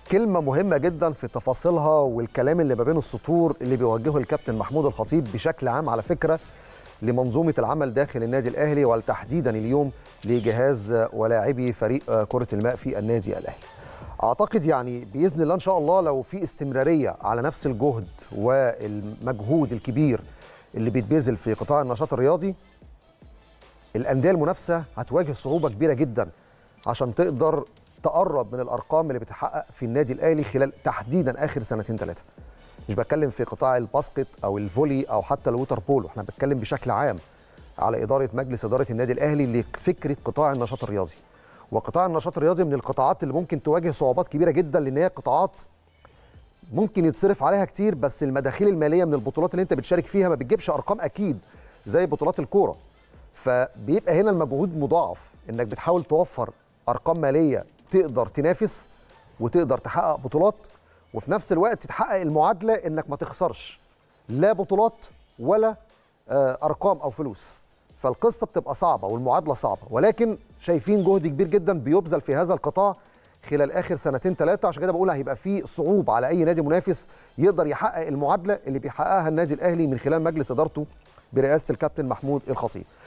كلمة مهمة جدا في تفاصيلها والكلام اللي ما بين السطور اللي بيوجهه الكابتن محمود الخطيب بشكل عام على فكرة لمنظومة العمل داخل النادي الأهلي وتحديدا اليوم لجهاز ولاعبي فريق كرة الماء في النادي الأهلي. أعتقد يعني بإذن الله إن شاء الله لو في استمرارية على نفس الجهد والمجهود الكبير اللي بيتبذل في قطاع النشاط الرياضي الأندية المنافسة هتواجه صعوبة كبيرة جدا عشان تقدر تقرب من الارقام اللي بتحقق في النادي الاهلي خلال تحديدا اخر سنتين ثلاثه مش بتكلم في قطاع الباسكت او الفولي او حتى الووتر بولو احنا بنتكلم بشكل عام على اداره مجلس اداره النادي الاهلي لفكره قطاع النشاط الرياضي وقطاع النشاط الرياضي من القطاعات اللي ممكن تواجه صعوبات كبيره جدا لان هي قطاعات ممكن يتصرف عليها كتير بس المداخيل الماليه من البطولات اللي انت بتشارك فيها ما بتجيبش ارقام اكيد زي بطولات الكوره فبيبقى هنا المجهود مضاعف انك بتحاول توفر ارقام ماليه تقدر تنافس وتقدر تحقق بطولات وفي نفس الوقت تحقق المعادله انك ما تخسرش لا بطولات ولا ارقام او فلوس فالقصه بتبقى صعبه والمعادله صعبه ولكن شايفين جهد كبير جدا بيبذل في هذا القطاع خلال اخر سنتين ثلاثه عشان كده بقول هيبقى في صعوبه على اي نادي منافس يقدر يحقق المعادله اللي بيحققها النادي الاهلي من خلال مجلس ادارته برئاسه الكابتن محمود الخطيب